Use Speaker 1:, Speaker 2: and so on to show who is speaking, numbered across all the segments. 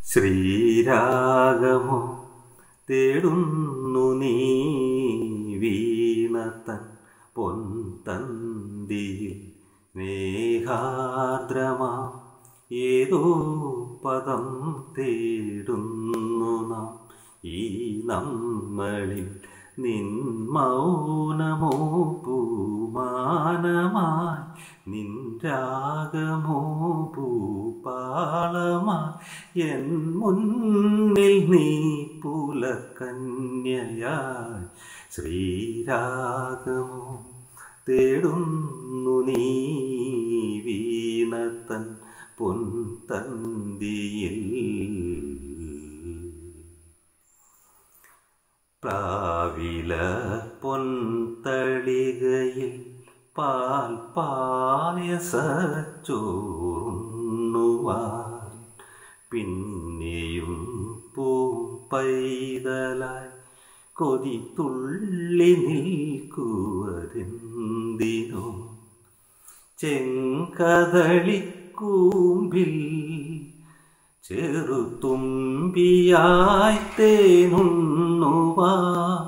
Speaker 1: ശ്രീരാഗമോ തേടുന്നു നീ വീണത്തൻ പൊൻതന്തിയിൽ സ്നേഹാർദ്രമാ ഏതോ പദം തേടുന്നു നാം ഈ നമ്മളിൽ നിൻ മൗനമോ പൂമാനമായി നിൻ രാഗമോ പൂപ്പാളമായി എൻ മുന്നിൽ നീ പുലക്കന്യയായി ശ്രീരാഗമോ തേടുന്നു നീ വീണത്തൻ പൊൻതന്തിയിൽ പ്രാവില പൊൻതളികയിൽ പാൽ പായസച്ചോറുണ്ണുവാൻ പിന്നെയും പൂമ്പൈതലായി കൊതി തുള്ളി നിൽക്കുവതെന്തിനോ ചെങ്കതളിക്കൂമ്പിൽ ചെറുതുമ്പിയായി തേനുണ്ണുവാൻ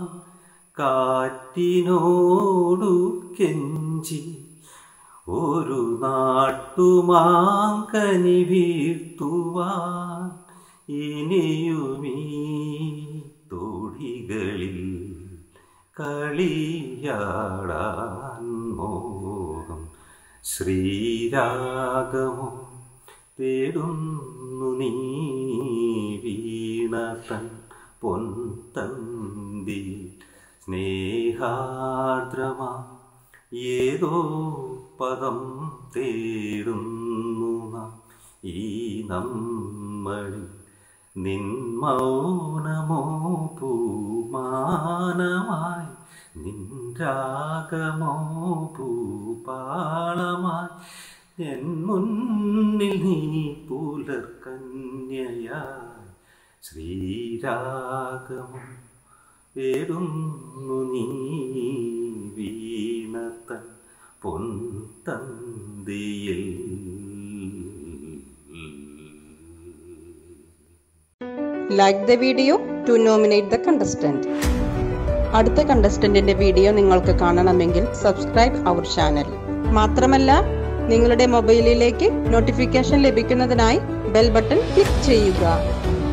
Speaker 1: കാറ്റിനോടു കെഞ്ചി ഒരു നാട്ടുമാങ്കനി വീഴ്ത്തുവാൻ ഇനിയുമീ തൊടികളിൽ കളിയാടാൻ മോഹം ശ്രീരാഗമോ തേടുന്നു നീ വീണതൻ പൊൻതന്തി സ്നേഹാർദ്രമാ ഏതോ പദം തേടുന്നു നാം ഈ നമ്മളിൽ നിൻ മൗനമോ പൂമാനമായി നിൻ രാഗമോ പൂപാളമായി എൻ മുന്നിൽ നീ പുലർക്കന്യയായി ശ്രീരാഗമോ തേടുന്നു നീ വീണത്തൻ പൊൻതന്തിയിൽ
Speaker 2: like the video to nominate the contestant അടുത്ത കണ്ടസ്റ്റന്റിന്റെ വീഡിയോ നിങ്ങൾക്ക് കാണണമെങ്കിൽ സബ്സ്ക്രൈബ് അവർ ചാനൽ മാത്രമല്ല നിങ്ങളുടെ മൊബൈലിലേക്ക് നോട്ടിഫിക്കേഷൻ ലഭിക്കുന്നതിനായി ബെൽ ബട്ടൺ ക്ലിക്ക് ചെയ്യുക